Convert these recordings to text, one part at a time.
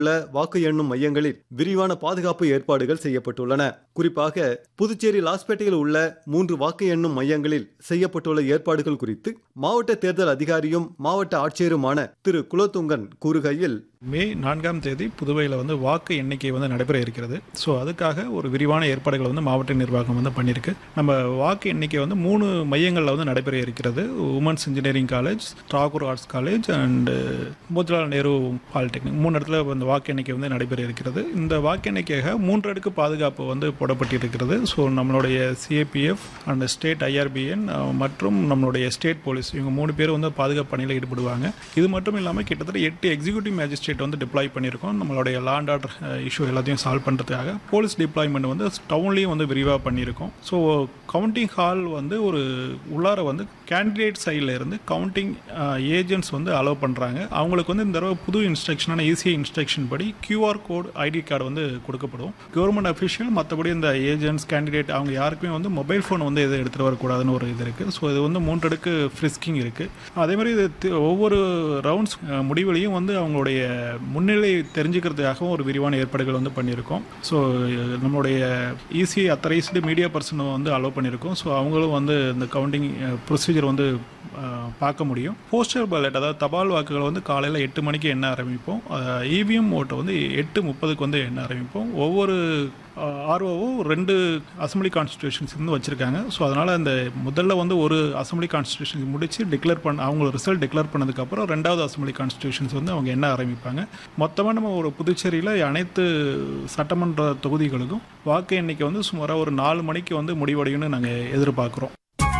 உள்ள வாக்கு எண்ணும் மையங்களில் விரிவான பாதுகாப்பு ஏற்பாடுகள் செய்யப்பட்டுள்ளன குறிப்பாக புதுச்சேரி லாஸ்பேட்டையில் உள்ள மூன்று வாக்கு எண்ணும் மையங்களில் செய்யப்பட்டுள்ள ஏற்பாடுகள் குறித்து மாவட்ட தேர்தல் அதிகாரியும் மாவட்ட ஆட்சியருமான திரு குலோத்துங்கன் கூறுகையில் மே நான்காம் தேதி புதுவையில் வந்து வாக்கு எண்ணிக்கை வந்து நடைபெற இருக்கிறது ஸோ அதுக்காக ஒரு விரிவான ஏற்பாடுகள் வந்து மாவட்ட நிர்வாகம் வந்து பண்ணியிருக்கு நம்ம வாக்கு எண்ணிக்கை வந்து மூணு மையங்களில் வந்து நடைபெற இருக்கிறது women's engineering college Tagore arts college and Motilal Nehru polytechnic மூணு இடத்துல இந்த வாக்கு எண்ணிக்கை வந்து நடைபெற இருக்கிறது இந்த வாக்கு எண்ணிக்கையாக மூன்று அடுக்கு பாதுகாப்பு வந்து போடப்பட்டிருக்கிறது ஸோ நம்மளுடைய சிஏபிஎஃப் அண்ட் ஸ்டேட் ஐஆர்பிஎன் மற்றும் நம்மளுடைய ஸ்டேட் போலீஸ் இவங்க மூணு பேர் வந்து பாதுகாப்பு பணியில் ஈடுபடுவாங்க இது மட்டும் இல்லாமல் கிட்டத்தட்ட எட்டு எக்ஸிக்யூட்டிவ் மேஜிஸ்ட்ரேட் வந்து டிப்ளாய் பண்ணியிருக்கோம் நம்மளுடைய லாண்ட் ஆர்டர் இஷ்யூ எல்லாத்தையும் சால்வ் பண்ணுறதுக்காக போலீஸ் டிப்ளாய்மெண்ட் வந்து டவுன்லேயும் வந்து விரிவாக பண்ணியிருக்கோம் ஸோ கவுண்டிங் ஹால் வந்து ஒரு உள்ளார வந்து கேண்டிடேட் சைடில் இருந்து கவுண்டிங் ஏஜென்ட்ஸ் வந்து அலோவ் பண்ணுறாங்க அவங்களுக்கு வந்து இந்த தடவை புது இன்ஸ்ட்ரக்ஷனான ஈஸியாக இன்ஸ்ட்ரக்ஷன் படி கியூஆர் கோட் ஐடி கார்டு வந்து கொடுக்கப்படும் கவர்மெண்ட் அஃபிஷியல் மற்றபடி இந்த ஏஜென்ட்ஸ் கேண்டிடேட் அவங்க யாருக்குமே வந்து மொபைல் ஃபோன் வந்து எதுவும் எடுத்துகிட்டு வரக்கூடாதுன்னு ஒரு இது இருக்குது ஸோ இது வந்து மூன்றடுக்கு ஃப்ரிஸ்கிங் இருக்குது அதே மாதிரி இது தி- ஒவ்வொரு ரவுண்ட்ஸ் முடிவுலையும் வந்து அவங்களுடைய முன்னிலை தெரிஞ்சுக்கிறதுக்காகவும் ஒரு விரிவான ஏற்பாடுகள் வந்து பண்ணியிருக்கோம் ஸோ நம்மளுடைய ஈஸி அத்தரைஸ்டு மீடியா பர்சனை வந்து அலோவ் பண்ணியிருக்கோம் ஸோ அவங்களும் வந்து இந்த கவுண்டிங் ப்ரொசீஜர் வந்து அஹ், பார்க்க முடியும் போஸ்டல் பேலட் அதாவது தபால் வாக்குகள் வந்து காலையில் எட்டு மணிக்கு எண்ண ஆரம்பிப்போம் இவிஎம் ஓட்டை வந்து எட்டு முப்பதுக்கு வந்து எண்ண ஆரம்பிப்போம் ஒவ்வொரு ஆர்ஓவும் ரெண்டு அசம்பிளி கான்ஸ்டியூஷன்ஸ் வந்து வச்சுருக்காங்க ஸோ அதனால் அந்த முதல்ல வந்து ஒரு அசம்பிளி கான்ஸ்டியூஷன் முடிச்சு டிக்ளேர் பண்ண அவங்க ரிசல்ட் டிக்ளேர் பண்ணதுக்கப்புறம் ரெண்டாவது அசம்பிளி கான்ஸ்டியூஷன்ஸ் வந்து அவங்க என்ன ஆரம்பிப்பாங்க மொத்தமாக நம்ம ஒரு புதுச்சேரியில் அனைத்து சட்டமன்ற தொகுதிகளுக்கும் வாக்கு எண்ணிக்கை வந்து சுமாராக ஒரு நாலு மணிக்கு வந்து முடிவடையும்னு நாங்கள் எதிர்பார்க்குறோம்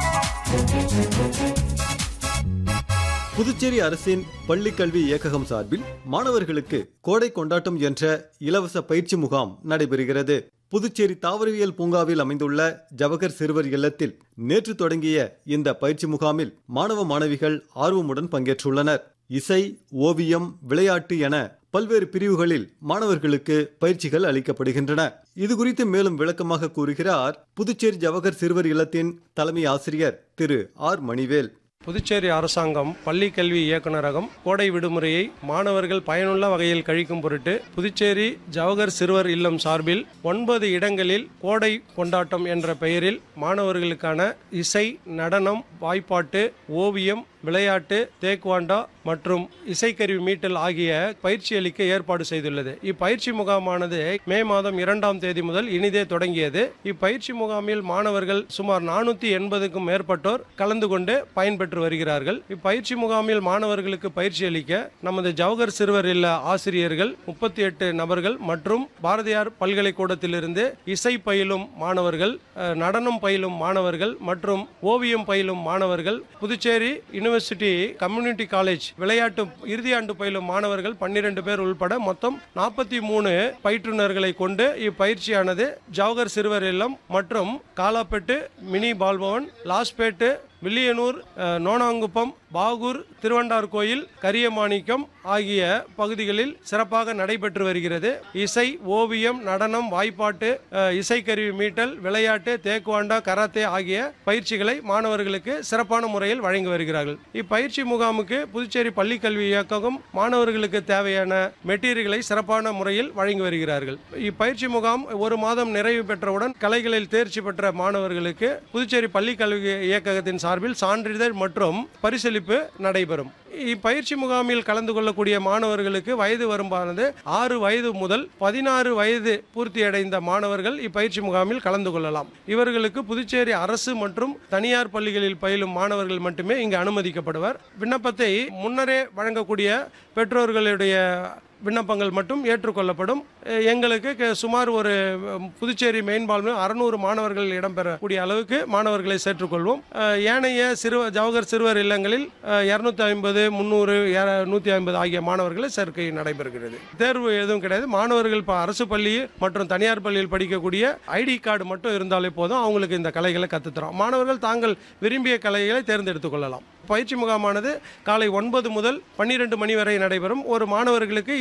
புதுச்சேரி அரசின் பள்ளிக் கல்வி இயக்ககம் சார்பில் மாணவர்களுக்கு கோடை கொண்டாட்டம் என்ற இலவச பயிற்சி முகாம் நடைபெறுகிறது புதுச்சேரி தாவரவியல் பூங்காவில் அமைந்துள்ள ஜவஹர் சிறுவர் இல்லத்தில் நேற்று தொடங்கிய இந்த பயிற்சி முகாமில் மாணவ மாணவிகள் ஆர்வமுடன் பங்கேற்றுள்ளனர் இசை ஓவியம் விளையாட்டு என பல்வேறு பிரிவுகளில் மாணவர்களுக்கு பயிற்சிகள் அளிக்கப்படுகின்றன இது குறித்து மேலும் விளக்கமாக கூறுகிறார் புதுச்சேரி ஜவஹர் சிறுவர் இல்லத்தின் தலைமை ஆசிரியர் திரு ஆர் மணிவேல் புதுச்சேரி அரசாங்கம் பள்ளி கல்வி இயக்குநரகம் கோடை விடுமுறையை மாணவர்கள் பயனுள்ள வகையில் கழிக்கும் பொருட்டு புதுச்சேரி ஜவஹர் சிறுவர் இல்லம் சார்பில் ஒன்பது இடங்களில் கோடை கொண்டாட்டம் என்ற பெயரில் மாணவர்களுக்கான இசை நடனம் வாய்ப்பாட்டு ஓவியம் விளையாட்டு தேக்வாண்டா மற்றும் இசைக்கருவி மீட்டல் ஆகிய பயிற்சி அளிக்க ஏற்பாடு செய்துள்ளது இப்பயிற்சி முகாமானது மே மாதம் இரண்டாம் தேதி முதல் இனிதே தொடங்கியது இப்பயிற்சி முகாமில் மாணவர்கள் சுமார் நானூத்தி எண்பதுக்கும் மேற்பட்டோர் கலந்து கொண்டு பயன்பெற்று வருகிறார்கள் இப்பயிற்சி முகாமில் மாணவர்களுக்கு பயிற்சி அளிக்க நமது ஜவஹர் சிறுவர் இல்ல ஆசிரியர்கள் முப்பத்தி எட்டு நபர்கள் மற்றும் பாரதியார் பல்கலைக்கூடத்திலிருந்து இசை பயிலும் மாணவர்கள் அஹ், நடனம் பயிலும் மாணவர்கள் மற்றும் ஓவியம் பயிலும் மாணவர்கள் புதுச்சேரி யூனிவர்சிட்டி கம்யூனிட்டி காலேஜ் விளையாட்டு இறுதியாண்டு பயிலும் மாணவர்கள் பன்னிரண்டு பேர் உள்பட மொத்தம் நாற்பத்தி மூணு பயிற்றுனர்களை கொண்டு இப்பயிற்சியானது ஜவஹர் சிறுவர் இல்லம் மற்றும் காலாப்பேட்டு மினி பால்பவன் லாஸ்பேட்டு வில்லியனூர் அஹ், நோனாங்குப்பம் பாகூர் திருவண்டார் கோயில் கரியமாணிக்கம் ஆகிய பகுதிகளில் சிறப்பாக நடைபெற்று வருகிறது இசை ஓவியம் நடனம் வாய்ப்பாட்டு அஹ், இசைக்கருவி மீட்டல் விளையாட்டு தேக்குவாண்டா கராத்தே ஆகிய பயிற்சிகளை மாணவர்களுக்கு சிறப்பான முறையில் வழங்கி வருகிறார்கள் இப்பயிற்சி முகாமுக்கு புதுச்சேரி பள்ளிக்கல்வி இயக்ககம் மாணவர்களுக்கு தேவையான மெட்டீரியல்களை சிறப்பான முறையில் வழங்கி வருகிறார்கள் இப்பயிற்சி முகாம் ஒரு மாதம் நிறைவு பெற்றவுடன் கலைகளில் தேர்ச்சி பெற்ற மாணவர்களுக்கு புதுச்சேரி பள்ளிக்கல்வி இயக்ககத்தின் சார்பில் சான்றிதழ் மற்றும் பரிசளிப்பு நடைபெறும் இப்பயிற்சி முகாமில் கலந்து கொள்ளக்கூடிய மாணவர்களுக்கு வயது வரம்பானது ஆறு வயது முதல் பதினாறு வயது பூர்த்தியடைந்த மாணவர்கள் இப்பயிற்சி முகாமில் கலந்து கொள்ளலாம் இவர்களுக்கு புதுச்சேரி அரசு மற்றும் தனியார் பள்ளிகளில் பயிலும் மாணவர்கள் மட்டுமே இங்கு அனுமதிக்கப்படுவர் விண்ணப்பத்தை முன்னரே வழங்கக்கூடிய பெற்றோர்களுடைய விண்ணப்பங்கள் மட்டும் ஏற்றுக்கொள்ளப்படும் அஹ் எங்களுக்கு க- சுமார் ஒரு அஹ், புதுச்சேரி மெயின்பால் அறுநூறு மாணவர்கள் இடம்பெறக்கூடிய அளவுக்கு மாணவர்களை சேர்த்துக்கொள்வோம் அஹ், ஏனைய சிறு ஜவஹர் சிறுவர் இல்லங்களில் இரநூத்தி ஐம்பது முந்நூறு நூற்றி ஐம்பது ஆகிய மாணவர்களை சேர்க்கை நடைபெறுகிறது தேர்வு எதுவும் கிடையாது மாணவர்கள் இப்போ அரசு பள்ளி மற்றும் தனியார் பள்ளியில் படிக்கக்கூடிய ஐடி கார்டு மட்டும் இருந்தாலே போதும் அவங்களுக்கு இந்த கலைகளை கற்றுத்தரோம் மாணவர்கள் தாங்கள் விரும்பிய கலைகளை தேர்ந்தெடுத்துக் கொள்ளலாம் பயிற்சி முகாமானது காலை ஒன்பது முதல் பன்னிரெண்டு மணி வரை நடைபெறும் ஒரு மாணவர்களுக்கு இரண்டு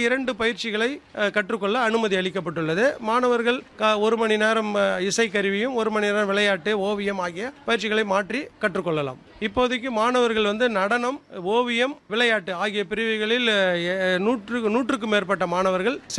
இரண்டு பயிற்சிகளை அஹ், கற்றுக்கொள்ள அனுமதி அளிக்கப்பட்டுள்ளது மாணவர்கள் க- ஒரு மணி நேரம் அஹ், இசைக்கருவியும் ஒரு மணி நேரம் விளையாட்டு ஓவியம் ஆகிய பயிற்சிகளை மாற்றி கற்றுக்கொள்ளலாம் இப்போதைக்கு மாணவர்கள் வந்து நடனம் ஓவியம் விளையாட்டு ஆகிய பிரிவுகளில் அஹ், நூற்று நூற்றுக்கும் மேற்பட்ட மாணவர்கள்